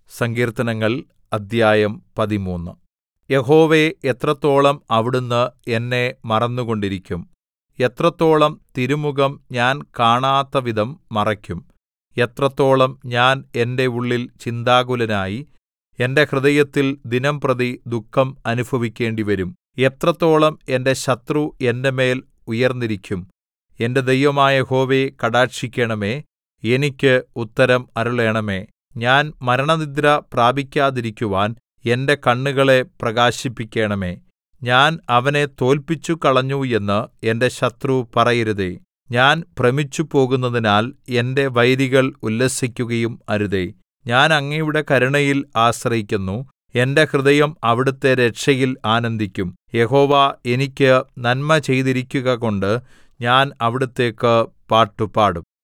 സങ്കീർത്തനങ്ങൾ അദ്ധ്യായം പതിമൂന്ന് യഹോവേ എത്രത്തോളം അവിടുന്ന് എന്നെ മറന്നുകൊണ്ടിരിക്കും എത്രത്തോളം തിരുമുഖം ഞാൻ കാണാത്തവിധം മറയ്ക്കും എത്രത്തോളം ഞാൻ എന്റെ ഉള്ളിൽ ചിന്താകുലനായി എന്റെ ഹൃദയത്തിൽ ദിനംപ്രതി ദുഃഖം അനുഭവിക്കേണ്ടിവരും എത്രത്തോളം എന്റെ ശത്രു എന്റെ മേൽ ഉയർന്നിരിക്കും എന്റെ ദൈവമായ യഹോവേ കടാക്ഷിക്കണമേ എനിക്ക് ഉത്തരം അരുളേണമേ ഞാൻ മരണനിദ്ര പ്രാപിക്കാതിരിക്കുവാൻ എന്റെ കണ്ണുകളെ പ്രകാശിപ്പിക്കണമേ ഞാൻ അവനെ തോല്പിച്ചുകളഞ്ഞു എന്ന് എന്റെ ശത്രു പറയരുതേ ഞാൻ ഭ്രമിച്ചുപോകുന്നതിനാൽ എന്റെ വൈരികൾ ഉല്ലസിക്കുകയും അരുതേ ഞാൻ അങ്ങയുടെ കരുണയിൽ ആശ്രയിക്കുന്നു എന്റെ ഹൃദയം അവിടുത്തെ രക്ഷയിൽ ആനന്ദിക്കും യഹോവ എനിക്ക് നന്മ ചെയ്തിരിക്കുകകൊണ്ട് ഞാൻ അവിടുത്തേക്ക് പാട്ടുപാടും